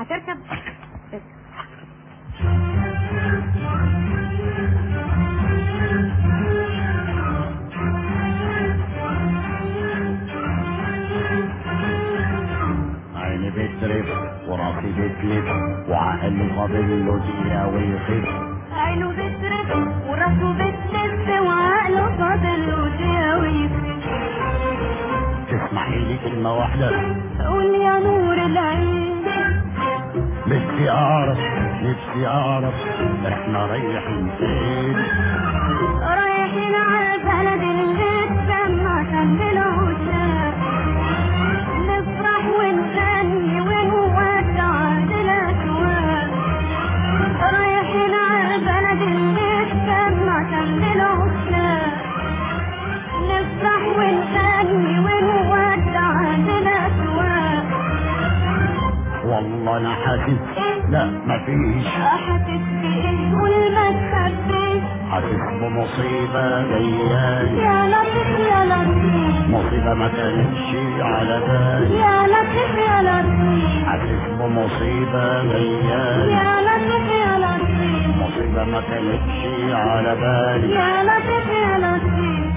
تركب عيني بترف وراسي بتلف وعقلي فاضل له دقيقة ويخف عينه بترف وراسه بتلف وعقله فاضل له دياوي تسمحي لي كلمة واحدة قول يا نور العين بدي أعرف نفسي أعرف إحنا رايحين فين رايحين على البلد اللي تسمى شمس العشاق نفرح ونغني ونودع الأسواق رايحين على البلد اللي تسمى شمس العشاق نفرح ونغني ونودع الأسواق والله أنا حاسس لا مفيش حاسس بإيه والما تخبيش حاسس بمصيبة جايالي يا لطيف يا لطيف مصيبة ما كانتش على بالي يا لطيف يا لطيف حاسس بمصيبة جايالي يا لطيف يا لطيف مصيبة ما كانتش على بالي يا لطيف يا لطيف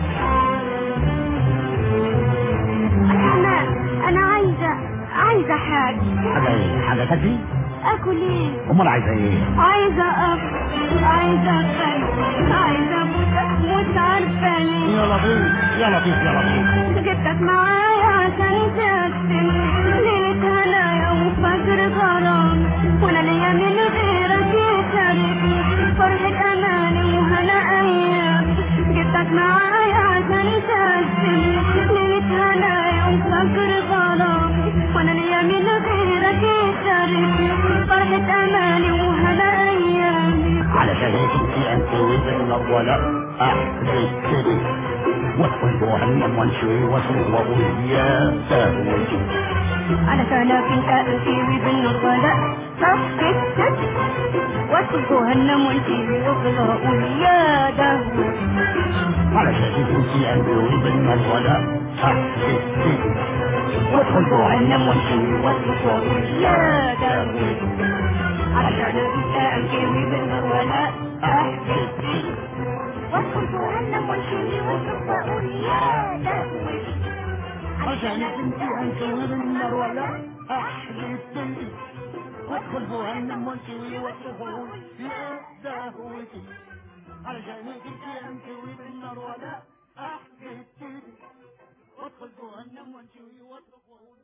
انا انا عايزه عايزه حاجه حاجة ايه حاجة تاكلي اكل ايه امال عايزة ايه عايزه افطر عايزه اتغنى عايزه اموت مش عارفه ليه يا لطيف يا لطيف يا لطيف جبتك معايا عشان تقسم ليلة هنايا وفجر غرام وانا ليا من غيرك يشاركني فرحة اماني وهنا ايام جبتك معايا عشان تقسم ليلة هنايا وفجر غرام وانا ليا من غيرك يشاركني فرحة اماني وهنا ايام علشان هيك انت انت وابن ولا احسن كده وادخل جهنم وانشوي واصرخ واقول يا سهوتي علشانك انت انتي بالنار ولا صفت وادخل جهنم وانتي وافضل اقول يا دهوة علشان هيك انت انت وابن ولا احسن كده وادخل جهنم وانشوي واصرخ واقول يا دهوة علشانك انت انتي بالنار ولا احبس وادخل جهنم وانتي وافضل اقول يا دهوة عشان انت انت وابن ولا احسن كده وادخل جهنم وانشوي واصرخ واقول يا سهوتي علشان هيك انت انت وابن ولا احسن كده وادخل جهنم وانشوي واصرخ واقول